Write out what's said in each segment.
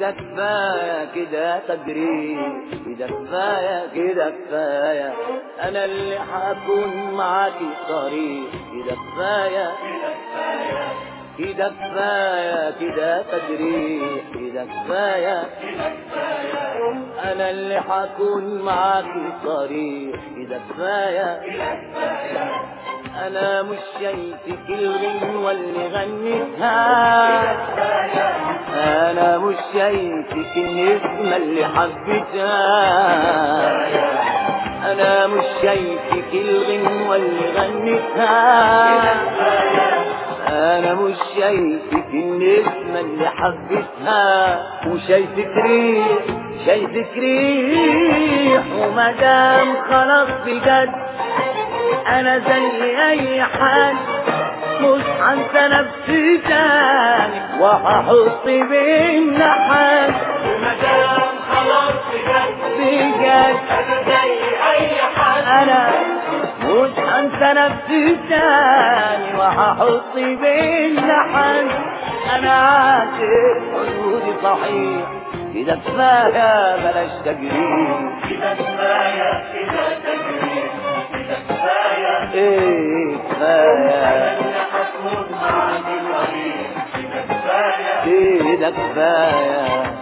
كده كفاية كده تجريح كده كفاية كده كفاية أنا اللي هكون معاكي صريح كده كفاية كده كفاية كده تجريح كده كفاية أنا اللي هكون معاكي صريح كده كفاية أنا مش شايفك الغنوة اللي غنيتها أنا مش شايفك النسمة اللي حبيتها أنا مش شايفك الغنوة اللي غنيتها أنا مش شايفك النسمة اللي حبيتها وشايفك ريح شايفك ريح ومدام خلاص بجد أنا زي أي حد مش هنسى نفسي تاني وهحط بينا حد المدام خلاص بجد بجد انا زي اي حد أنا مش هنسى نفسي تاني وهحط بينا حد أنا عاشق حدودي صحيح كده كفاية بلاش تجريح كده كفايه كده تجريح كده كفايه إيه كفاية انا هكون معاك الوليد كده كفايه كده كفاية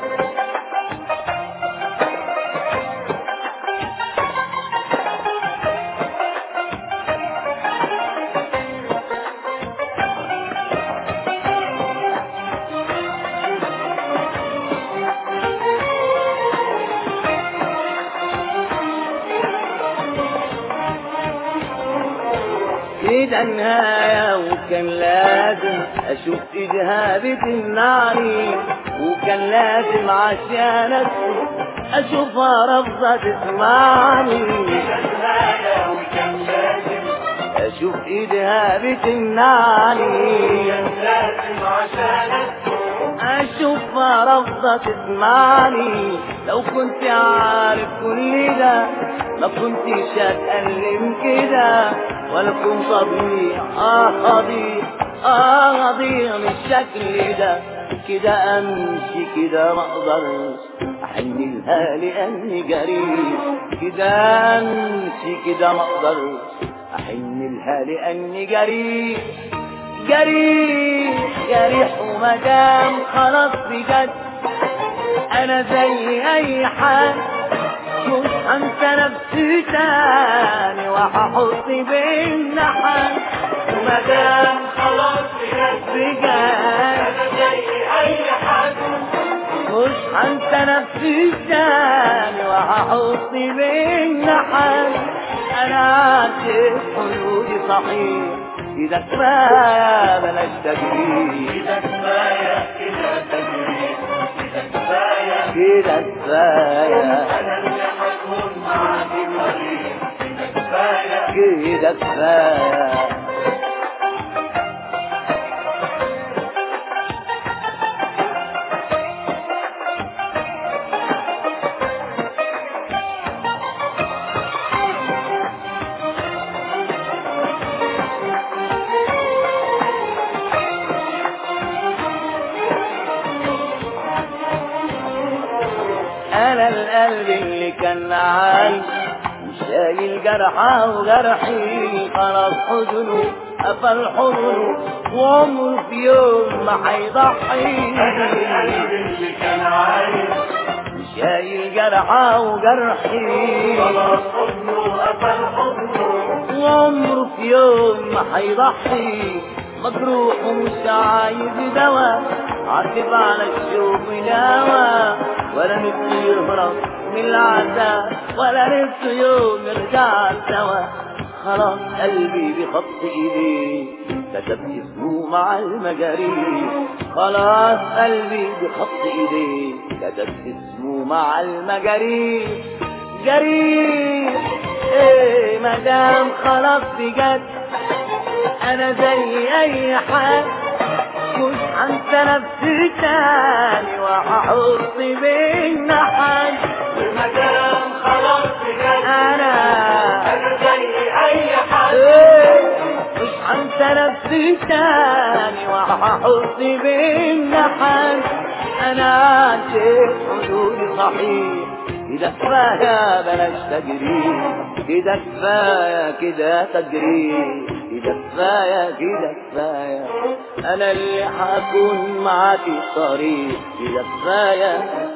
كده النهاية وكان لازم أشوف إيدها بتمنعني وكان لازم عشان أسكت أشوفها رافضة تسمعني كفايه وكان لازم أشوف إيدها بتمنعني كان لازم عشان أشوفها رافضة تسمعني لو كنت عارف كل ده ما كنتش هتألم كده ولا كنت أضيع آه أضيع آه أضيع من الشكل ده كده أمشي كده ما أقدرش أحن لها لأني جريء كده أمشي كده ما أقدرش أحن لها لأني جريء جريح جريح ومدام خلاص بجد انا زي اي حد مش هنسى نفسي تاني وهحط بينا حد ومدام خلاص بجد بجد انا زي اي حد مش هنسى نفسي تاني وهحط بينا حد انا عاشق حدودي صحيح كده كفايه بلاش تجريح كده كفايه كده تجريح كده كفايه كده كفايه انا اللي هكون معاك الوليد كده كفايه كده كفايه انا القلب اللي كان عايش وشايل جرحه وجرحي خلاص حزنه قفل حضنه وعمره في يوم ما هيضحي انا القلب اللي كان عايش شايل جرحه وجرحي خلاص حضنه قفل حضنه وعمره في يوم ما هيضحي مجروح ومش عايز دوا عاتب على الشوق دوا ولا نفسه يهرب من العذاب ولا نفسه يوم يرجع سوا خلاص قلبي بخط ايديه كتب اسمه مع المجاريح خلاص قلبي بخط ايديه كتب اسمه مع المجاريح جريح ايه مدام خلاص بجد انا زي اي حد مش هنسى نفسي تاني وهحط بينا حد ومدام خلاص بجد انا انا زي اي حد ايه مش هنسى انسى نفسي تاني وهحس بالنحن انا شيء حدودي صحيح كده كفاية بلاش تجري كده كفاية كده تجري كده كفاية كده كفاية انا اللي هكون معاكي الطريق كده كفاية